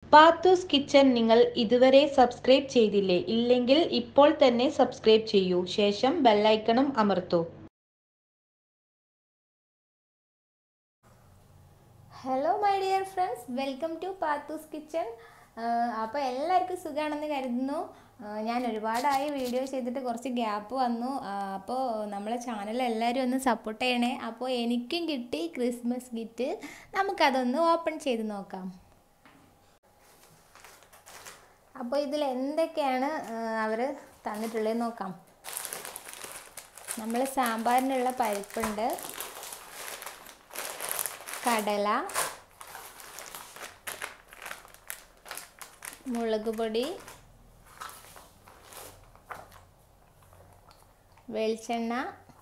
Pathu's kitchen നിങ്ങൾ ഇതുവരെ subscribe ചെയ്തില്ലേ ഇല്ലെങ്കിൽ ഇപ്പോൾ തന്നെ സബ്സ്ക്രൈബ് ചെയ്യൂ ശേഷം ബെല്ലൈക്കണും അമർത്തൂ hello my dear friends welcome to Pathoos kitchen അപ്പോൾ എല്ലാവർക്കും സുഖമാണെന്ന് കരുതുന്നു ആ, ഞാൻ ഒരുപാടായി വീഡിയോ ചെയ്തിട്ട് കുറച്ച് ഗ്യാപ്പ് വന്നു അപ്പോൾ നമ്മളെ ചാനൽ എല്ലാവരും ഒന്ന് സപ്പോർട്ട് ചെയ്യണേ അപ്പോൾ എനിക്കും കിട്ടി ക്രിസ്മസ് ഗിഫ്റ്റ് നമുക്കതൊന്ന് ഓപ്പൺ ചെയ്ത് നോക്കാം അപ്പോൾ ഇതിൽ എന്തൊക്കെയാണ് അവർ തന്നിട്ടുള്ളത് നോക്കാം നമ്മൾ സാമ്പാറിനുള്ള പരിപ്പുണ്ട് കടല മുളക് പൊടി വെളിച്ചെണ്ണ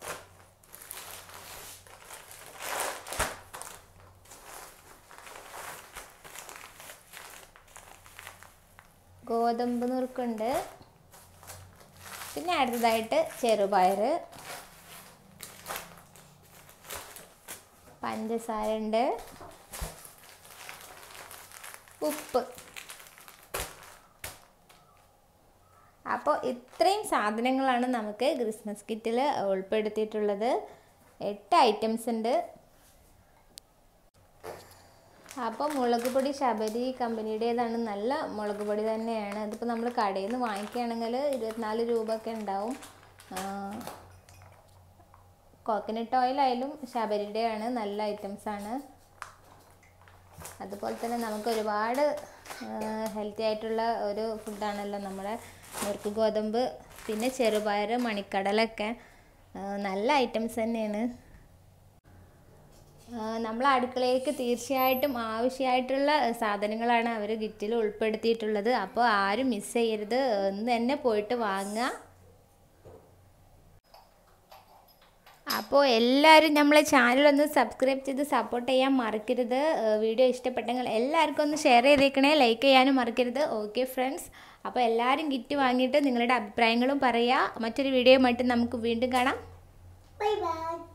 ഗോതമ്പ് നുറുക്കുണ്ട് പിന്നെ അടുത്തതായിട്ട് ചെറുപയർ പഞ്ചസാര ഉണ്ട് ഉപ്പ് അപ്പോൾ ഇത്രയും സാധനങ്ങളാണ് നമുക്ക് ക്രിസ്മസ് കിറ്റിൽ ഉൾപ്പെടുത്തിയിട്ടുള്ളത് എട്ട് ഐറ്റംസ് ഉണ്ട് അപ്പോൾ മുളക് പൊടി ശബരി കമ്പനിയുടേതാണ് നല്ല മുളക് പൊടി തന്നെയാണ് അതിപ്പോൾ നമ്മൾ കടയിൽ നിന്ന് വാങ്ങിക്കുകയാണെങ്കിൽ ഇരുപത്തിനാല് രൂപ ഒക്കെ ഉണ്ടാവും കോക്കനട്ട് ഓയിലായാലും ശബരിയുടെയാണ് നല്ല ഐറ്റംസ് ആണ് അതുപോലെ തന്നെ നമുക്ക് ഒരുപാട് ഹെൽത്തി ആയിട്ടുള്ള ഒരു ഫുഡാണല്ലോ നമ്മുടെ നുറുക്ക് ഗോതമ്പ് പിന്നെ ചെറുപയർ മണിക്കടലൊക്കെ ആ, നല്ല ഐറ്റംസ് തന്നെയാണ് നമ്മൾ അടുക്കളയിലേക്ക് തീർച്ചയായിട്ടും ആവശ്യമായിട്ടുള്ള സാധനങ്ങളാണ് അവർ കിറ്റിൽ ഉൾപ്പെടുത്തിയിട്ടുള്ളത് അപ്പോൾ ആരും മിസ് ചെയ്യരുത് ഒന്ന് തന്നെ പോയിട്ട് വാങ്ങുക അപ്പോൾ എല്ലാവരും നമ്മളെ ചാനലൊന്ന് സബ്സ്ക്രൈബ് ചെയ്ത് സപ്പോർട്ട് ചെയ്യാൻ മറക്കരുത് ഏഹ് വീഡിയോ ഇഷ്ടപ്പെട്ടെങ്കിൽ എല്ലാവർക്കും ഒന്ന് ഷെയർ ചെയ്തേക്കണേ ലൈക്ക് ചെയ്യാനും മറക്കരുത് ഓക്കെ ഫ്രണ്ട്സ് അപ്പോൾ എല്ലാവരും കിറ്റ് വാങ്ങിയിട്ട് നിങ്ങളുടെ അഭിപ്രായങ്ങളും പറയുക മറ്റൊരു വീഡിയോയുമായിട്ട് നമുക്ക് വീണ്ടും കാണാം Bye bye.